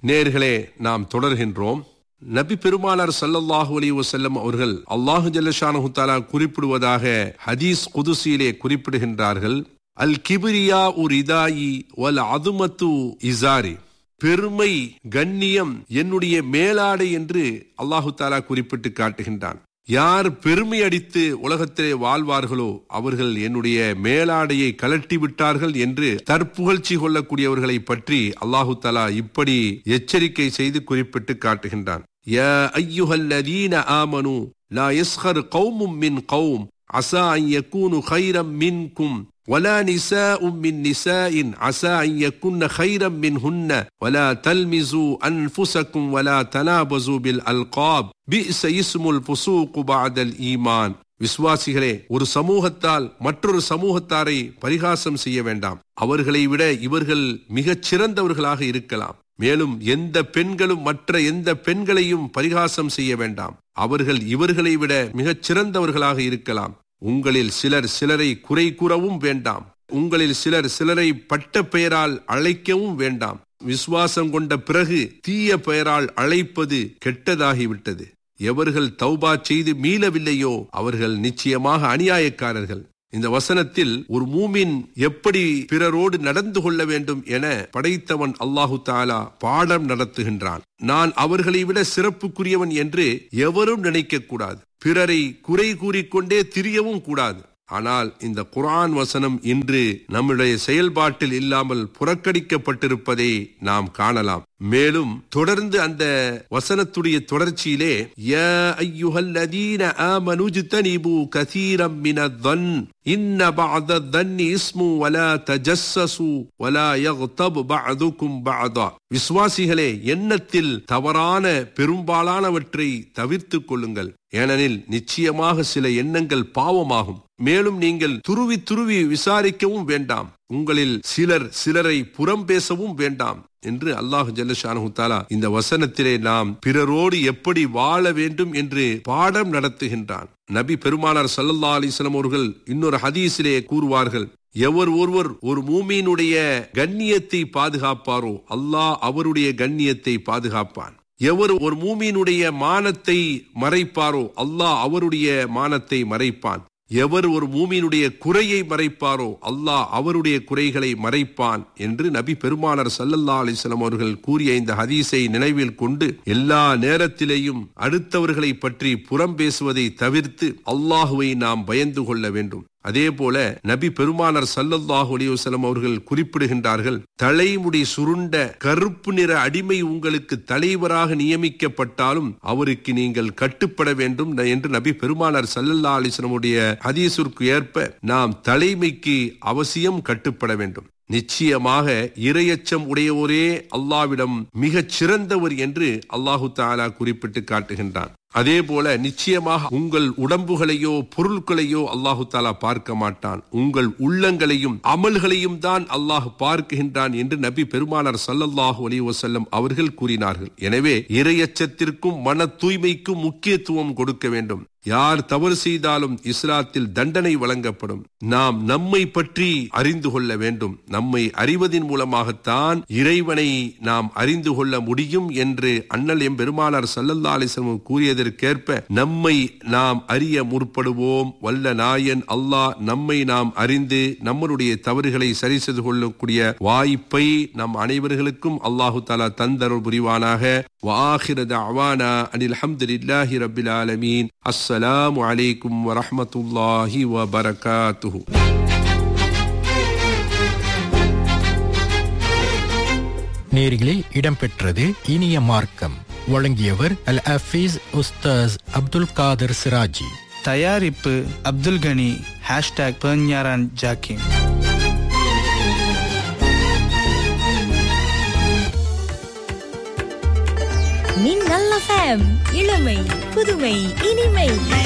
நேர்களே நாம் தொடர்கின்றோம் நபி பெருமானார் ஸல்லல்லாஹு அலைஹி வஸல்லம் அவர்கள் அல்லாஹு ஜல்லஷானஹு தஆலா குறிப்பிடுவதாக ஹதீஸ் குதுசியிலே குறிப்பிடுகின்றார்கள் அல் கிபிரியா உர் இதாயி வல் அதுமத்து இசாரி பெருமை கண்ணியம் என்னுடைய மேலாடை என்று அல்லாஹு தாலா குறிப்பிட்டு காட்டுகின்றான் யார் பெருமை அடித்து உலகத்திலே வாழ்வார்களோ அவர்கள் என்னுடைய மேலாடையை கலட்டி விட்டார்கள் என்று தற்புகழ்ச்சி கொள்ளக்கூடியவர்களை பற்றி அல்லாஹு தாலா இப்படி எச்சரிக்கை செய்து குறிப்பிட்டு காட்டுகின்றான் யா ஐயுஹல்லதீன ஆமனு லா யஸ்ஹர் கௌமும் மின் கௌம் அசா அன் யகூனு خيرا منكم ولا نساء من نساء عسى أن يكن خيرا منهن ولا تلمزوا أنفسكم ولا تنابزوا بالألقاب بئس اسم الفسوق بعد الإيمان விசுவாசிகளே ஒரு சமூகத்தால் மற்றொரு சமூகத்தாரை பரிகாசம் செய்ய வேண்டாம் அவர்களை விட இவர்கள் மிகச் சிறந்தவர்களாக இருக்கலாம் மேலும் எந்த பெண்களும் மற்ற எந்த பெண்களையும் பரிகாசம் செய்ய வேண்டாம் அவர்கள் இவர்களை விட மிகச் சிறந்தவர்களாக இருக்கலாம் உங்களில் சிலர் சிலரை குறை கூறவும் வேண்டாம் உங்களில் சிலர் சிலரை பட்ட பெயரால் அழைக்கவும் வேண்டாம் விசுவாசம் கொண்ட பிறகு தீய பெயரால் அழைப்பது கெட்டதாகிவிட்டது எவர்கள் தௌபா செய்து மீளவில்லையோ அவர்கள் நிச்சயமாக அநியாயக்காரர்கள் இந்த வசனத்தில் ஒரு மூமின் எப்படி பிறரோடு நடந்து கொள்ள வேண்டும் என படைத்தவன் அல்லாஹு தாலா பாடம் நடத்துகின்றான் நான் அவர்களை விட சிறப்புக்குரியவன் என்று எவரும் நினைக்க கூடாது பிறரை குறை கூறிக்கொண்டே திரியவும் கூடாது ஆனால் இந்த குரான் வசனம் இன்று நம்முடைய செயல்பாட்டில் இல்லாமல் புறக்கணிக்கப்பட்டிருப்பதை நாம் காணலாம் மேலும் தொடர்ந்து அந்த வசனத்துடைய தொடர்ச்சியிலே யா ஐயுஹல்லதீன ஆமனு ஜ்தனிபு கஸீரம் மினத்-தன் இன்ன பஅத தன்னி இஸ்மு வலா தஜஸ்ஸசு வலா யக்தப் பஅதுக்கும் பஅதா விசுவாசிகளே எண்ணத்தில் தவறான பெரும்பாலானவற்றை தவிர்த்துக் கொள்ளுங்கள் ஏனெனில் நிச்சயமாக சில எண்ணங்கள் பாவமாகும் மேலும் நீங்கள் துருவி துருவி விசாரிக்கவும் வேண்டாம் உங்களில் சிலர் சிலரை புறம் பேசவும் வேண்டாம் என்று அல்லாஹ் ஜல்லஷானு தாலா இந்த வசனத்திலே நாம் பிறரோடு எப்படி வாழ வேண்டும் என்று பாடம் நடத்துகின்றான் நபி பெருமானார் சல்லல்லா அலிஸ்லாம் அவர்கள் இன்னொரு ஹதீஸிலே கூறுவார்கள் எவர் ஒருவர் ஒரு மூமியினுடைய கண்ணியத்தை பாதுகாப்பாரோ அல்லாஹ் அவருடைய கண்ணியத்தை பாதுகாப்பான் எவர் ஒரு மூமியினுடைய மானத்தை மறைப்பாரோ அல்லாஹ் அவருடைய மானத்தை மறைப்பான் எவர் ஒரு மூமியினுடைய குறையை மறைப்பாரோ அல்லாஹ் அவருடைய குறைகளை மறைப்பான் என்று நபி பெருமானார் சல்லல்லா அலிஸ்லாம் அவர்கள் கூறிய இந்த ஹதீஸை நினைவில் கொண்டு எல்லா நேரத்திலேயும் அடுத்தவர்களை பற்றி புறம் பேசுவதை தவிர்த்து அல்லாஹுவை நாம் பயந்து கொள்ள வேண்டும் அதே போல நபி பெருமானார் சல்லல்லாஹு அலிவசலம் அவர்கள் குறிப்பிடுகின்றார்கள் தலைமுடி சுருண்ட கருப்பு நிற அடிமை உங்களுக்கு தலைவராக நியமிக்கப்பட்டாலும் அவருக்கு நீங்கள் கட்டுப்பட வேண்டும் என்று நபி பெருமானார் சல்லல்லா அலிஸ்லமுடைய ஹதீஸிற்கு ஏற்ப நாம் தலைமைக்கு அவசியம் கட்டுப்பட வேண்டும் நிச்சயமாக இரையச்சம் உடையவரே அல்லாவிடம் மிகச் சிறந்தவர் என்று அல்லாஹு தாலா குறிப்பிட்டு காட்டுகின்றான் அதே போல நிச்சயமாக உங்கள் உடம்புகளையோ பொருட்களையோ அல்லாஹு தாலா பார்க்க மாட்டான் உங்கள் உள்ளங்களையும் அமல்களையும் தான் அல்லாஹ் பார்க்கின்றான் என்று நபி பெருமானார் சல்லல்லாஹு அலி வசல்லம் அவர்கள் கூறினார்கள் எனவே இரையச்சத்திற்கும் மன தூய்மைக்கும் முக்கியத்துவம் கொடுக்க வேண்டும் யார் தவறு செய்தாலும் இஸ்லாத்தில் தண்டனை வழங்கப்படும் நாம் நம்மை பற்றி அறிந்து கொள்ள வேண்டும் நம்மை அறிவதன் மூலமாகத்தான் இறைவனை நாம் அறிந்து கொள்ள முடியும் என்று அண்ணல் எம் பெருமானார் சல்லல்லா அலிஸ்லம் கூறியதற்கேற்ப நம்மை நாம் அறிய முற்படுவோம் வல்ல நாயன் அல்லாஹ் நம்மை நாம் அறிந்து நம்மளுடைய தவறுகளை சரி செய்து கொள்ளக்கூடிய வாய்ப்பை நம் அனைவர்களுக்கும் அல்லாஹு தாலா தந்தருள் புரிவானாக وآخر دعوانا أن الحمد لله رب العالمين السلام عليكم ورحمة الله وبركاته நேரிலே இடம்பெற்றது இனிய மார்க்கம் வழங்கியவர் அல் அஃபீஸ் உஸ்தாஸ் அப்துல் காதர் சிராஜி தயாரிப்பு அப்துல் கனி ஹேஷ்டாக் பெர்ஞாரான் ஜாக்கிம் மின்னல் எஃப்எம் இளமை புதுமை இனிமை